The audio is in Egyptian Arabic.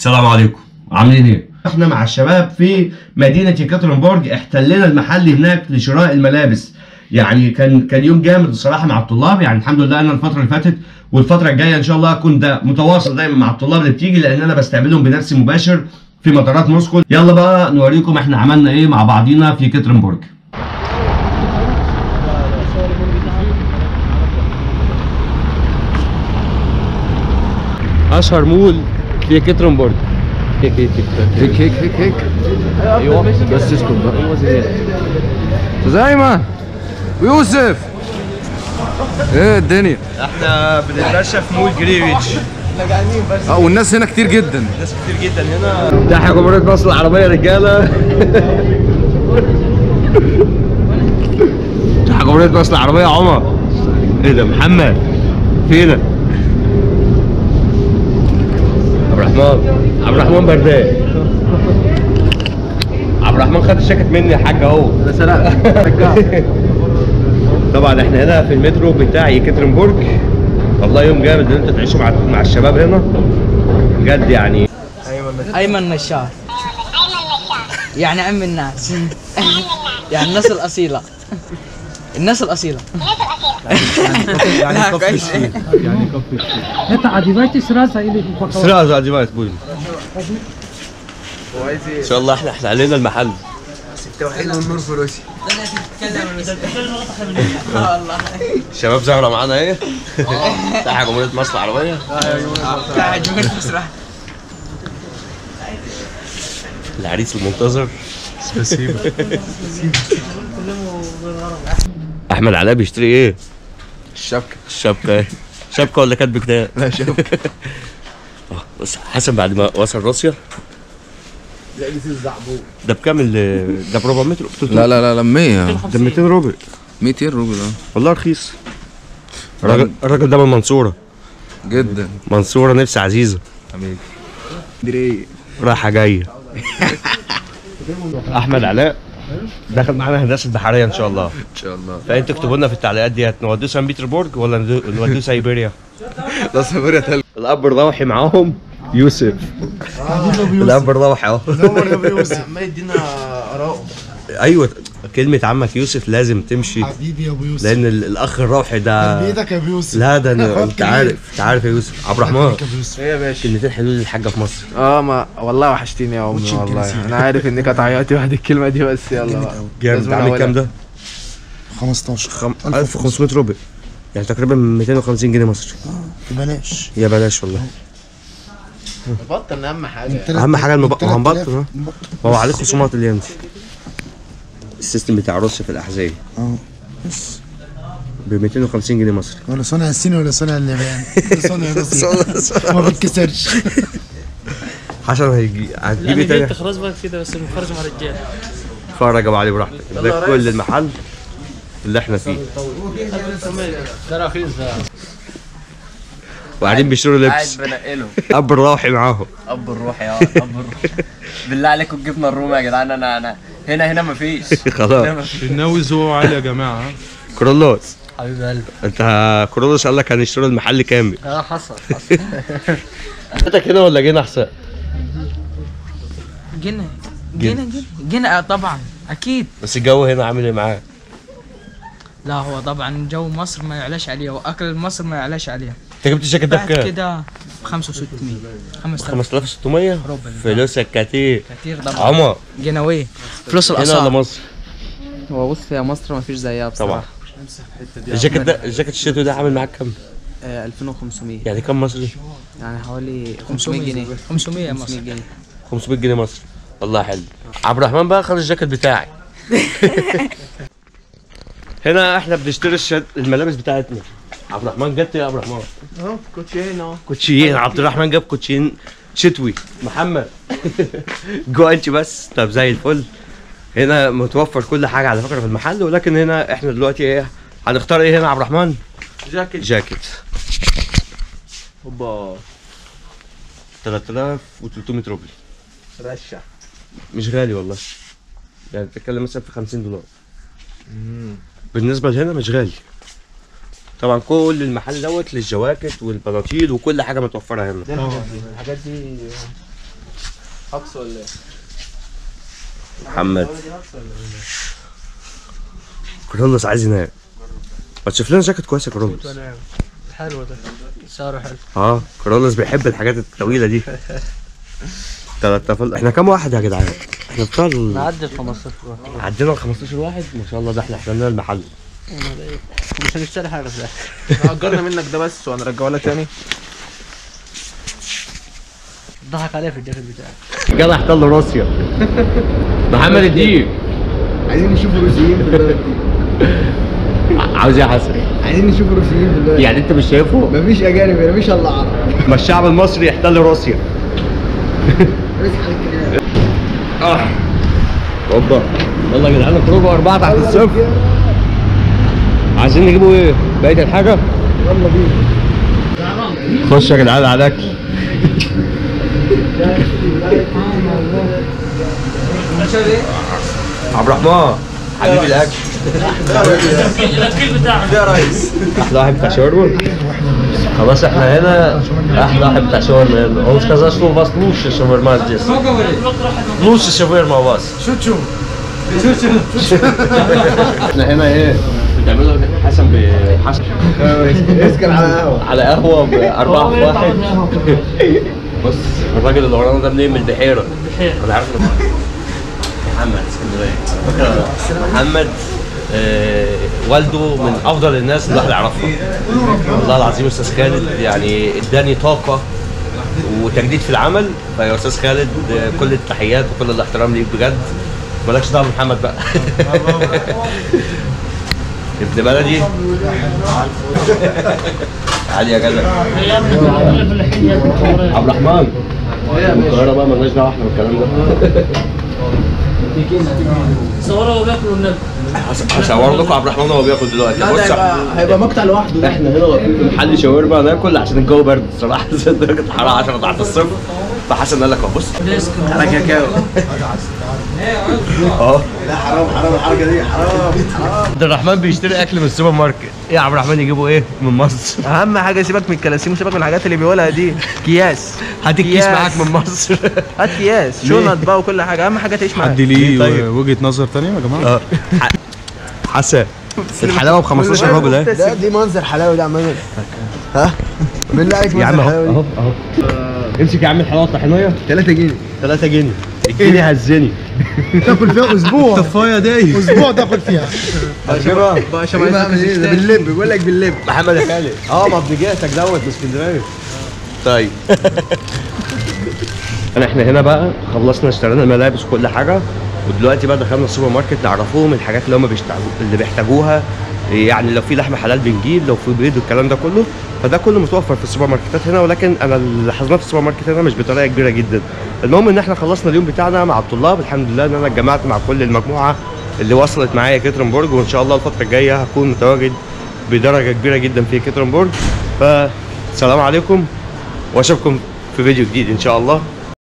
السلام عليكم عاملين ايه؟ احنا مع الشباب في مدينة يكاترنبورج احتلنا المحل هناك لشراء الملابس يعني كان كان يوم جامد الصراحة مع الطلاب يعني الحمد لله انا الفترة اللي فاتت والفترة الجاية ان شاء الله اكون ده متواصل دايما مع الطلاب اللي بتيجي لان انا بستقبلهم بنفسي مباشر في مطارات موسكو يلا بقى نوريكم احنا عملنا ايه مع بعضينا في يكاترنبورج اشهر مول في يكاترنبورج هيك هيك هيك هيك ايوه بس اسكت بقى هو زياد زايمة ويوسف ايه الدنيا احنا بنتمشى في مول جريفيتش اه والناس هنا كتير جدا ناس كتير جدا هنا ده جمهورية مصر العربية رجالة ده جمهورية مصر العربية يا عمر ايه ده محمد فينك عبد الرحمن عبد الرحمن بردان عبد الرحمن خد الشاكيت مني يا حاج اهو انا سرقت طبعا احنا هنا في المترو بتاع يكاترنبورج والله يوم جامد ان انت تعيشوا مع مع الشباب هنا بجد يعني ايمن نشار يعني عم الناس يعني الناس الاصيله الناس الاصيله يعني كويس Это одевайте сразу или упаковать? سرعة ديفايس بوي ان شاء الله احنا احنا علينا المحل التوحيد والنور في روسيا والله الشباب زهرة معانا ايه بتاع جمهورية مصر العربية قاعد جمهور مصر العريس المنتظر احمد علاء بيشتري ايه الشبكة الشبكة ايه شبكة ولا كاتب كتاب لا شبكة آه، بس حسن بعد ما وصل روسيا ده بكام ال- ده ب 400 روبل لا لا لا لا 100 ده 200 روبل 200 روبل اه والله رخيص الراجل الراجل ده من المنصورة جدا منصورة نفس عزيزة حبيبي دري رايحة جاية أحمد علاء دخل معانا هندسة بحرية إن شاء الله ان شاء الله فأنتوا اكتبوا لنا في التعليقات ديت نودوه سان بيتربورج ولا ندو- نودوه سيبيريا لا سفرية تلج الأب الروحي معاهم يوسف الأب الروحي أهو ما يدينا اراءه أيوه كلمة عمك يوسف لازم تمشي حبيبي يا ابو يوسف لأن ال- الأخ الروحي ده بايدك يا ابو يوسف لا ده أنا- أنت عارف أنت عارف يا يوسف عبد الرحمن يا ابو يوسف ايه يا باشا كلمتين حلوين للحاجة في مصر اه ما والله وحشتيني يا امي والله انا عارف انك هتعيطي بعد الكلمه دي بس يلا بقى جامد لازم عامل أقولها. كام ده؟ 15 خم... 1500 روبل يعني تقريبا 250 جنيه مصري ببلاش يا بلاش والله بطل اهم حاجه اهم حاجه المب... ما هنبطل ها؟ هو عليه خصومات الايام دي السيستم بتاع روسيا في الاحذيه اه بس ب 250 جنيه مصري ولا صانع الصيني ولا صانع اليابان صانع روسيا ما بتكسرش حسن هيجي هتجيب ايه تاني خلاص بقى كده بس بنخرج مع الرجال اتفرج يا ابو علي براحتك ده كل المحل اللي احنا فيه ده رخيص ده وقاعدين بيشتروا لبس بنقله اب الروحي معاهم اب الروح يا اب الروح بالله عليكم الجبنه الرومي يا جدعان انا انا هنا هنا مفيش خلاص هنا مفيش الناوي ذوقه عالي يا جماعه ها كرولوس حبيب قلبي انت كرولوس قال لك هنشتري المحل كامل اه حصل حصل انتك هنا ولا جينا احسن جنة جنة جنة جنة طبعا اكيد بس الجو هنا عامل ايه معاك لا هو طبعا جو مصر ما يعلاش عليه واكل مصر ما يعلاش عليه انت جبت الجاكيت ده بعد بكام؟ كده 5600 5000 5600 روبل فلوسك كتير كتير طبعا عمر جنوية فلوس هنا ولا الاسعار مصر؟ هو بص يا مصر ما فيش زيها طبعا بصراحه الجاكيت ده الجاكيت الشتوي ده عامل معاك كام؟ آه 2500 يعني كام مصري؟ يعني حوالي 500 جنيه 500 يا 500 مصر جنيه 500 جنيه مصري والله حلو عبد الرحمن بقى خد الجاكيت بتاعي هنا احنا بنشتري الشد... الملابس بتاعتنا عبد الرحمن جبت ايه يا عبد الرحمن؟ اهو كوتشين اهو كوتشيين عبد الرحمن جاب كوتشيين شتوي محمد جوانش بس طب زي الفل هنا متوفر كل حاجه على فكره في المحل ولكن هنا احنا دلوقتي ايه هنختار ايه هنا يا عبد الرحمن؟ جاكيت جاكيت اوبا 3300 روبل رشة مش غالي والله يعني بتتكلم مثلا في 50 دولار بالنسبه لهنا مش غالي طبعا كل المحل دوت للجواكت والبناطيل وكل حاجه متوفره هنا الحاجات دي حبس ولا ايه؟ محمد كرولوس عايز ينام ما تشوف لنا جاكيت كويس يا كرولوس حلو ده سعره حلو اه كرولوس بيحب الحاجات الطويله دي تلات تفل احنا كام واحد يا جدعان؟ احنا بتاع ال- نعدي ال 15 واحد عدينا ال 15 واحد ما شاء الله ده احنا احتلنا المحل مش هنشتري حاجه في الاخر اجرنا منك ده بس وهنرجعه لك تاني ضحك عليه في الجاكيت بتاعي جدع احتل روسيا محمد الديب عايزين نشوف الروسيين في البلد دي عاوز ايه يا حسن؟ عايزين نشوف الروسيين في البلد يعني انت مش شايفه؟ مفيش اجانب هنا مفيش الا عرب ما الشعب المصري يحتل روسيا اه اوبا يلا يا جدعان اخرجوا اربعه تحت الصفر عايزين نجيبوا ايه؟ بقيه الحاجه؟ يلا بينا خش يا جدعان على الاكل عبد الرحمن حبيبي الاكل الاكل بتاعك يا ريس احلى واحد بتاع شاورما خلاص احنا هنا احلى واحد بتاع شاورما هنا هو сказал что у вас лучше шаурма здесь лучше шаурма у вас شو تشوف احنا هنا ايه بتعملوا حسن بحسن اسكن على قهوه على قهوه باربعه في واحد بص الراجل اللي ورانا ده منين من البحيره انا عارف إنه- محمد اسكندريه على فكره محمد آه، والده من افضل الناس اللي الواحد يعرفها والله العظيم استاذ خالد يعني اداني طاقه وتجديد في العمل فيا استاذ خالد آه، كل التحيات وكل الاحترام ليك بجد مالكش دعوه بمحمد بقى ابن بلدي عادي يا جدع عبد الرحمن القاهرة بقى مالناش دعوة احنا بالكلام ده صوروا وبياكلوا النبي هصور لكم عبد الرحمن وهو بياكل دلوقتي ده بص هيبقى هيبقى مقطع لوحده احنا هنا واقفين في محل شاورما ناكل عشان الجو برد الصراحه درجه الحراره 10 تحت الصفر فحسن قال لك اهو بص على كاكاو اه لا حرام حرام الحركه دي حرام حرام عبد الرحمن بيشتري اكل من السوبر ماركت ايه يا عبد الرحمن يجيبوا ايه من مصر اهم حاجه سيبك من الكلاسيم وسيبك من الحاجات اللي بيقولها دي اكياس هات الكيس ياس. معاك من مصر هات اكياس شنط بقى وكل حاجه اهم حاجه تعيش معاك حد ليه ليه طيب؟ وجهه نظر تانية يا جماعه اه حسن الحلاوه ب 15 روبل اهي ده دي منظر حلاوه ده عمال ها بالله عليك يا عم منظر اهو حلاوه اهو اهو امسك يا عم الحلاوه الطحينيه 3 جنيه 3 جنيه الجنيه هزني تاكل فيها اسبوع طفايه دي اسبوع تاكل فيها بقى شبه إيه بقى إيه ده؟ باللب بيقول لك باللب محمد يا خالد اه ما ابن جهتك دوت من اسكندريه طيب انا احنا هنا بقى خلصنا اشترينا الملابس وكل حاجه ودلوقتي بقى دخلنا السوبر ماركت نعرفوهم الحاجات اللي هم بيشتغلوا اللي بيحتاجوها يعني لو في لحمه حلال بنجيب لو في بيض والكلام ده كله فده كله متوفر في السوبر ماركتات هنا ولكن انا اللي لاحظناه في السوبر ماركت هنا مش بطريقه كبيره جدا المهم ان احنا خلصنا اليوم بتاعنا مع الطلاب الحمد لله ان انا اتجمعت مع كل المجموعه اللي وصلت معايا كيترنبورج وان شاء الله الفتره الجايه هكون متواجد بدرجه كبيره جدا في كيترنبورج فالسلام عليكم واشوفكم في فيديو جديد ان شاء الله